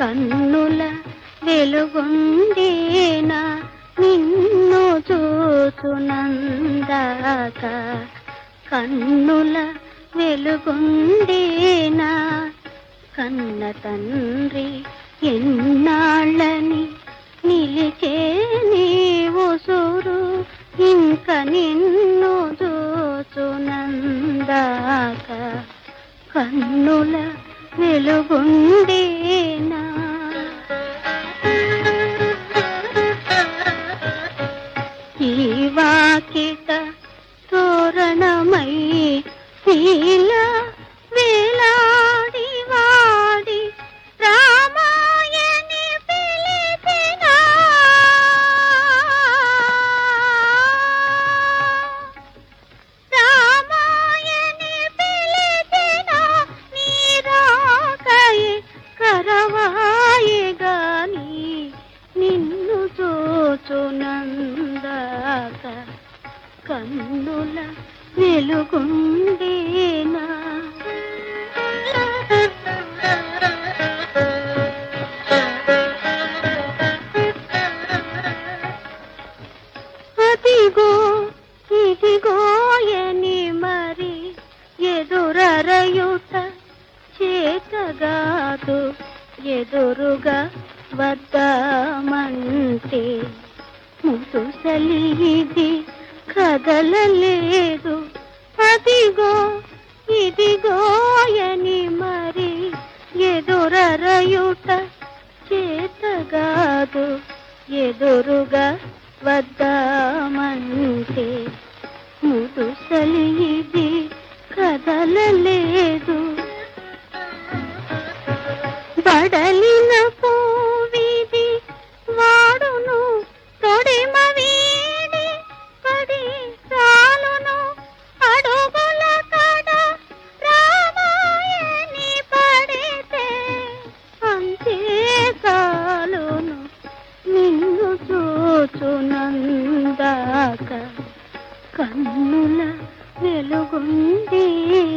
కన్నుల వెలుగుండేనా నిన్ను చూచునందాక కన్నుల వెలుగుండేనా కన్న తండ్రి ఎన్నాళ్ళని నిలిచే నీవు సూరు ఇంక నిన్ను చూచునందాక కన్నుల వెలుగుండేనా ఈ వాకిట తోరణమై శీల వేలాడి వాడి రామాయణి పిలిచిన రామాయణి పిలిచిన నీరాకై కరవాయి గాని నిన్ను చూచునందాక కన్నుల వెలుగుండేనా అదిగో ఇదిగో ఎని మరి ఎదురరయుట చేతగాదు ఎదురుగా వద్దామంటే ముదుసలి ఇది కదలలేదు అదిగో ఇదిగో అని మరి ఎదురరయుట చేతగాదు ఎదురుగా వద్దామంటే ముదుసలి ఇది కదలలేదు బడలిన పూవిది వాడును తొడిమ వీడి పడి చాలును అడుగుల కడ రామాయణి పడితే అంతే చాలును నిన్ను చూచునందాక కన్నుల వెలుగుండేనా